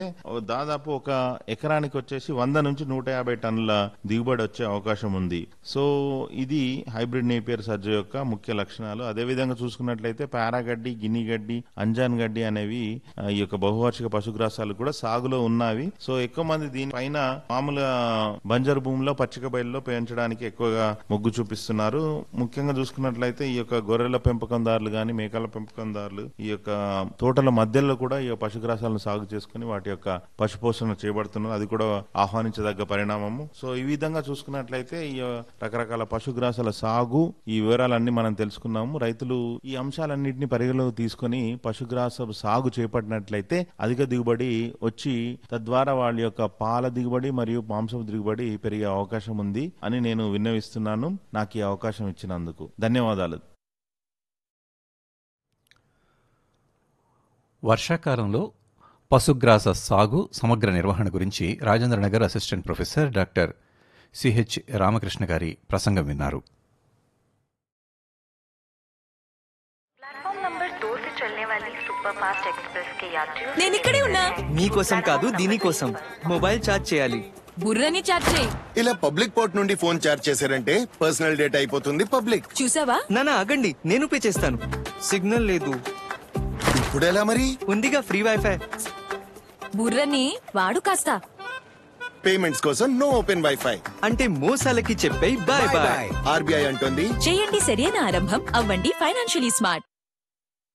దాదాపు ఒక ఎకరానికి వచ్చేసి వంద నుంచి నూట యాభై టన్నుల దిగుబడి వచ్చే అవకాశం ఉంది సో ఇది హైబ్రిడ్ నేపియర్ సజ్జ యొక్క ముఖ్య లక్షణాలు అదే విధంగా చూసుకున్నట్లయితే పారాగడ్డి గిన్ని గడ్డి అంజాన్ గడ్డి అనేవి ఆ, ఈ యొక్క బహువార్షిక పశుగ్రాసాలు కూడా సాగులో ఉన్నవి సో ఎక్కువ మంది దీని పైన మామూలుగా బంజరు భూమిలో పచ్చిక బయలులో పెంచడానికి ఎక్కువగా మొగ్గు చూపిస్తున్నారు ముఖ్యంగా చూసుకున్నట్లయితే ఈ యొక్క గొర్రెల పెంపకందారులు గాని మేకల పెంపకందారులు ఈ యొక్క తోటల మధ్యలో కూడా ఈ పశుగ్రాసాలను సాగు చేసుకుని వాటి యొక్క పశుపోషణ చేయబడుతున్నారు అది కూడా ఆహ్వానించదగ్గ పరిణామము సో ఈ విధంగా చూసుకున్నట్లయితే ఈ రకరకాల పశుగ్రాసాల సాగు ఈ వివరాలన్నీ మనం తెలుసుకున్నాము రైతులు ఈ అంశాలన్నింటినీ పరిగణలోకి తీసుకొని పశుగ్రాస సాగు చేపట్టినట్లయితే అధిక దిగుబడి వచ్చి తద్వారా వాళ్ళ యొక్క పాల దిగుబడి మరియు మాంసపు దిగుబడి పెరిగే అవకాశం ఉంది అని నేను విన్నవిస్తున్నాను నాకు ఈ అవకాశం ఇచ్చినందుకు ధన్యవాదాలు వర్షాకాలంలో పశుగ్రాస సాగు సమగ్ర నిర్వహణ గురించి Rajendranagar assistant professor doctor CH Ramakrishna గారి ప్రసంగం విన్నారు प्लेटफॉर्म नंबर दो से चलने वाली सुपर फास्ट एक्सप्रेस के यात्रियों నేను ఇక్కడే ఉన్నా మీకోసం కాదు దీనికోసం మొబైల్ ఛార్జ్ చేయాలి బుర్రని చాట్ చేయి ఇలా పబ్లిక్ పోర్ట్ నుండి ఫోన్ చార్జ్ చేశారంటే పర్సనల్ డేటా అయిపోతుంది పబ్లిక్ చూసావా నానా ఆగండి నేను పే చేస్తాను సిగ్నల్ లేదు ఇప్పుడు ఎలా మరి ఉందిగా ఫ్రీ వైఫై బుర్రని వాడు కాస్త పేమెంట్స్ కోసం నో ఓపెన్ వైఫై అంటే మోసాలకి చెప్పే బాయ్ బాయ్ ఆర్బీఐ అంటుంది చేయండి సరైన ఆరంభం అవ్వండి ఫైనాన్షియలీ స్మార్ట్